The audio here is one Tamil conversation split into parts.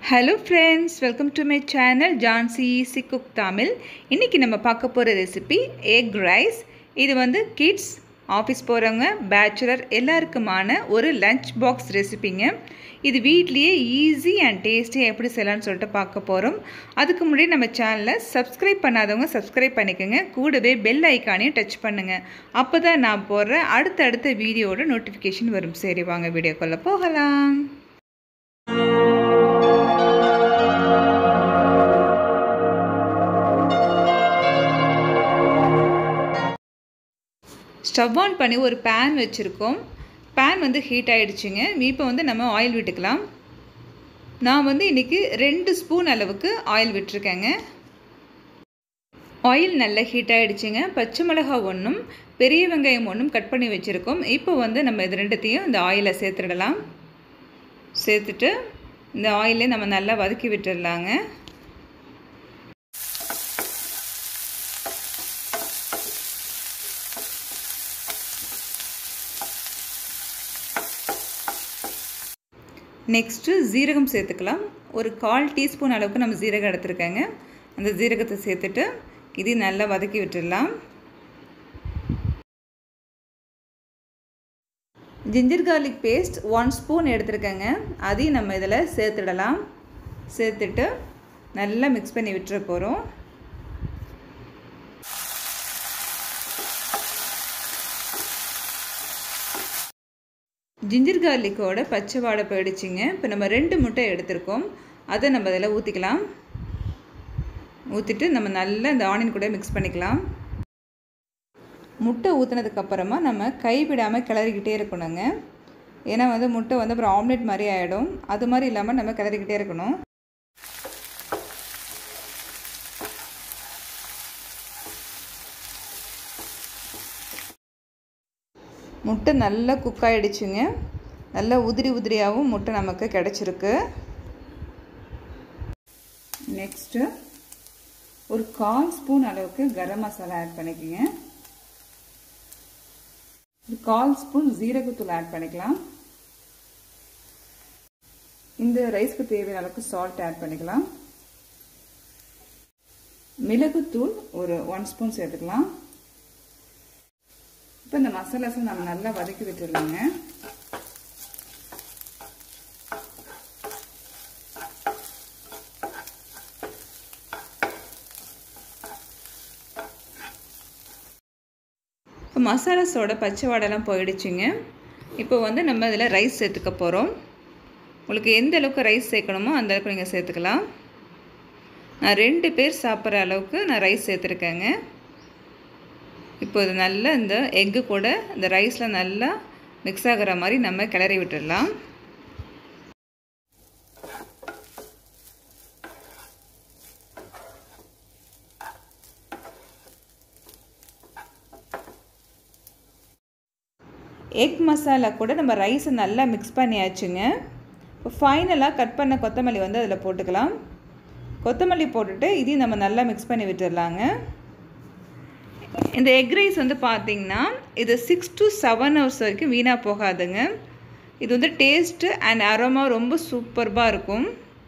hello friends welcome to my channel Jhansi easy cook Tamil இன்றைக்கி நம்ம பார்க்க போகிற ரெசிபி எக் ரைஸ் இது வந்து கிட்ஸ் ஆஃபீஸ் போகிறவங்க பேச்சுலர் எல்லாருக்குமான ஒரு லஞ்ச் பாக்ஸ் ரெசிபிங்க இது வீட்லேயே ஈஸி அண்ட் டேஸ்டியாக எப்படி செய்யலாம்னு சொல்லிட்டு பார்க்க போகிறோம் அதுக்கு முன்னாடி நம்ம சேனலை சப்ஸ்கிரைப் பண்ணாதவங்க சப்ஸ்கிரைப் பண்ணிக்கோங்க கூடவே பெல் ஐக்கானையும் டச் பண்ணுங்கள் அப்போ தான் நான் போடுற அடுத்தடுத்த வீடியோட நோட்டிஃபிகேஷன் வரும் சரி வாங்க வீடியோக்குள்ளே போகலாம் ஸ்டவ் ஆன் பண்ணி ஒரு பேன் வச்சுருக்கோம் பேன் வந்து ஹீட் ஆகிடுச்சுங்க இப்போ வந்து நம்ம ஆயில் விட்டுக்கலாம் நான் வந்து இன்றைக்கி ரெண்டு ஸ்பூன் அளவுக்கு ஆயில் விட்டுருக்கேங்க ஆயில் நல்லா ஹீட் ஆகிடுச்சுங்க பச்சை மிளகா ஒன்றும் பெரிய வெங்காயம் ஒன்றும் கட் பண்ணி வச்சுருக்கோம் இப்போ வந்து நம்ம இது ரெண்டுத்தையும் இந்த ஆயிலை சேர்த்துடலாம் சேர்த்துட்டு இந்த ஆயிலே நம்ம நல்லா வதக்கி விட்டுடலாங்க நெக்ஸ்ட்டு ஜீரகம் சேர்த்துக்கலாம் ஒரு கால் டீஸ்பூன் அளவுக்கு நம்ம ஜீரகம் எடுத்துருக்கேங்க அந்த ஜீரகத்தை சேர்த்துட்டு இதையும் நல்லா வதக்கி விட்டுடலாம் ginger garlic paste one spoon எடுத்துருக்கேங்க அதையும் நம்ம இதில் சேர்த்துடலாம் சேர்த்துட்டு நல்லா மிக்ஸ் பண்ணி விட்டுற போகிறோம் ஜிஞ்சர் கார்லிக்கோட பச்சை வாடை போயிடுச்சுங்க இப்போ நம்ம ரெண்டு முட்டை எடுத்திருக்கோம் அதை நம்ம அதில் ஊற்றிக்கலாம் ஊற்றிட்டு நம்ம நல்லா இந்த ஆனியன் கூட மிக்ஸ் பண்ணிக்கலாம் முட்டை ஊற்றினதுக்கப்புறமா நம்ம கைவிடாமல் கிளறிக்கிட்டே இருக்கணுங்க ஏன்னா வந்து முட்டை வந்து அப்புறம் ஆம்லெட் மாதிரி ஆகிடும் அது மாதிரி இல்லாமல் நம்ம கிளறிக்கிட்டே இருக்கணும் முட்டை நல்லா குக் ஆகிடுச்சுங்க நல்லா உதிரி உதிரியாகவும் முட்டை நமக்கு கிடச்சிருக்கு நெக்ஸ்ட்டு ஒரு கால் ஸ்பூன் அளவுக்கு கரம் மசாலா ஆட் பண்ணிக்கோங்க ஒரு கால் ஸ்பூன் ஜீரகத்தூள் ஆட் பண்ணிக்கலாம் இந்த ரைஸ்க்கு தேவையான அளவுக்கு சால்ட் ஆட் பண்ணிக்கலாம் மிளகுத்தூள் ஒரு ஒன் ஸ்பூன் சேர்த்துக்கலாம் இப்போ இந்த மசாலாஸை நம்ம நல்லா வதக்கி விட்டுடலாங்க இப்போ மசாலாஸோட பச்சை வாடெல்லாம் போயிடுச்சுங்க இப்போ வந்து நம்ம இதில் ரைஸ் சேர்த்துக்க போகிறோம் உங்களுக்கு எந்த அளவுக்கு ரைஸ் சேர்க்கணுமோ அந்த அளவுக்கு நீங்கள் சேர்த்துக்கலாம் நான் ரெண்டு பேர் சாப்பிட்ற அளவுக்கு நான் ரைஸ் சேர்த்துருக்கேங்க இப்போ இது நல்லா இந்த எக்கு கூட இந்த ரைஸில் நல்லா மிக்ஸ் ஆகிற மாதிரி நம்ம கிளறி விட்டுடலாம் எக் மசாலா கூட நம்ம ரைஸை நல்லா மிக்ஸ் பண்ணியாச்சுங்க இப்போ ஃபைனலாக கட் பண்ண கொத்தமல்லி வந்து அதில் போட்டுக்கலாம் கொத்தமல்லி போட்டுட்டு இதையும் நம்ம நல்லா மிக்ஸ் பண்ணி விட்டுடலாங்க இந்த எக் ரைஸ் வந்து பார்த்திங்கன்னா இது சிக்ஸ் டு செவன் ஹவர்ஸ் வரைக்கும் வீணாக போகாதுங்க இது வந்து டேஸ்ட்டு அண்ட் அரோமா ரொம்ப சூப்பர்பாக இருக்கும்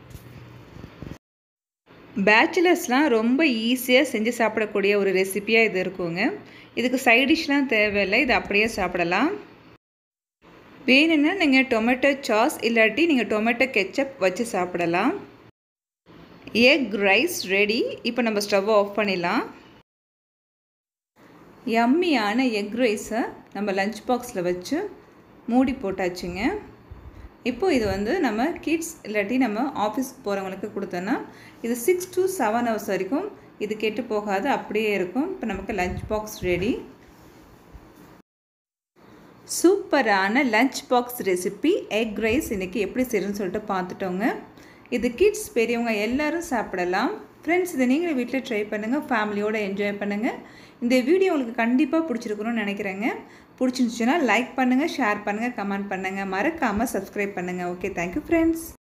பேச்சுலர்ஸ்லாம் ரொம்ப ஈஸியாக செஞ்சு சாப்பிடக்கூடிய ஒரு ரெசிப்பியாக இது இருக்குங்க இதுக்கு சைடிஷ்லாம் தேவையில்லை இது அப்படியே சாப்பிடலாம் வேணும்னா நீங்கள் டொமேட்டோ சாஸ் இல்லாட்டி நீங்கள் டொமேட்டோ கெச்சப் வச்சு சாப்பிடலாம் எக் ரைஸ் ரெடி இப்போ நம்ம ஸ்டவ் ஆஃப் பண்ணிடலாம் யம்மியான எக் ரைஸை நம்ம லஞ்ச் பாக்ஸில் வச்சு மூடி போட்டாச்சுங்க இப்போது இது வந்து நம்ம கிட்ஸ் இல்லாட்டி நம்ம ஆஃபீஸ்க்கு போகிறவங்களுக்கு கொடுத்தோன்னா இது சிக்ஸ் டு செவன் ஹவர்ஸ் வரைக்கும் இது கெட்டு போகாது அப்படியே இருக்கும் இப்போ நமக்கு லஞ்ச் பாக்ஸ் ரெடி சூப்பரான lunch box recipe egg rice இன்றைக்கி எப்படி செய்யணும்னு சொல்லிட்டு பார்த்துட்டோங்க இது கிட்ஸ் பெரியவங்க எல்லோரும் சாப்பிடலாம் ஃப்ரெண்ட்ஸ் இதை நீங்களும் வீட்டில் ட்ரை பண்ணுங்கள் ஃபேமிலியோடு என்ஜாய் பண்ணுங்கள் இந்த வீடியோ உங்களுக்கு கண்டிப்பாக பிடிச்சிருக்கணும்னு நினைக்கிறேங்க பிடிச்சிருந்துச்சுன்னா லைக் பண்ணுங்கள் ஷேர் பண்ணுங்கள் கமெண்ட் பண்ணுங்கள் மறக்காமல் சப்ஸ்கிரைப் பண்ணுங்கள் ஓகே தேங்க்யூ ஃப்ரெண்ட்ஸ்